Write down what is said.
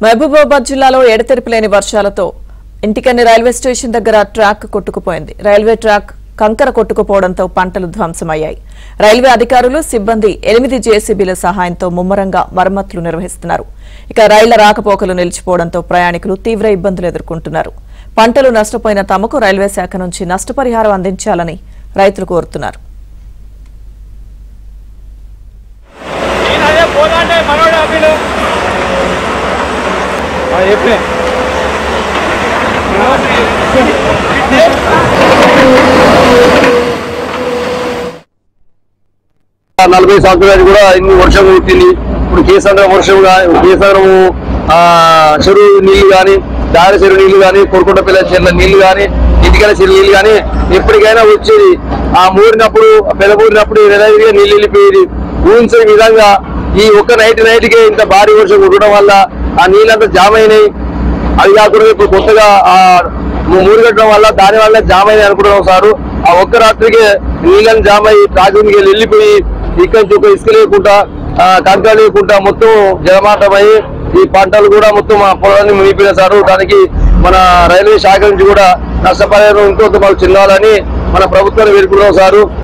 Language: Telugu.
మహబూబాబాద్ జిల్లాలో ఎడతెరిపి లేని వర్షాలతో ఇంటికన్ని రైల్వే స్టేషన్ దగ్గర ట్రాక్ కొట్టుకుపోయింది రైల్వే ట్రాక్ కంకర కొట్టుకుపోవడంతో పంటలు ధ్వంసమయ్యాయి రైల్వే అధికారులు సిబ్బంది ఎనిమిది జేసీబీల సహాయంతో ముమ్మరంగా మరమ్మతులు నిర్వహిస్తున్నారు ఇక రైళ్ల రాకపోకలు నిలిచిపోవడంతో ప్రయాణికులు తీవ్ర ఇబ్బందులు ఎదుర్కొంటున్నారు పంటలు నష్టపోయిన తమకు రైల్వే శాఖ నుంచి నష్టపరిహారం అందించాలని రైతులు కోరుతున్నారు నేను అదే పోదాంటే మనోడు అబ్బిలు చెప్పే నలభై సంవత్సరాలు కూడా ఇన్ని వర్షం వచ్చింది ఇప్పుడు కేసంద్రం వర్షం గా- కేసంద్రము ఆ చెరువు నీళ్లు కానీ దారి చెరువు నీళ్లు కానీ కొరకొండపల్లి చెర్ల నీళ్లు కానీ ఇంటికల చెరువు నీళ్లు కానీ ఎప్పటికైనా వచ్చేది ఆ మూడినప్పుడు పెదమూడినప్పుడు ఎలాగా నీళ్ళు వెళ్ళిపోయేది ఊహించని విధంగా ఈ ఒక్క నైట్ నైట్కే ఇంత భారీ వర్షం కుట్టడం వల్ల ఆ నీళ్ళంతా జామ్ అయినాయి అది కాకుండా ఇప్పుడు కొత్తగా ఆ మూడు కట్టడం వల్ల దాని వల్ల జామ్ అయింది అనుకుంటున్నాం సారు ఆ ఒక్క రాత్రికి నీళ్ళని జామ్ అయ్యి ట్రాకింగ్కి వెళ్ళిపోయి ఇక్కడి నుంచి ఒక ఇసుక లేకుండా ఆ, కంకర లేకుండా మొత్తం జలమాటమయ్యి ఈ పంటలు కూడా మొత్తం మా పొలాన్ని మునిగిపోయిన సారు దానికి మన రైల్వే శాఖ నుంచి కూడా నష్టపరిహారం ఇంకొంత మాకు చెందాలని మన ప్రభుత్వాన్ని వేడుకున్నాం సారు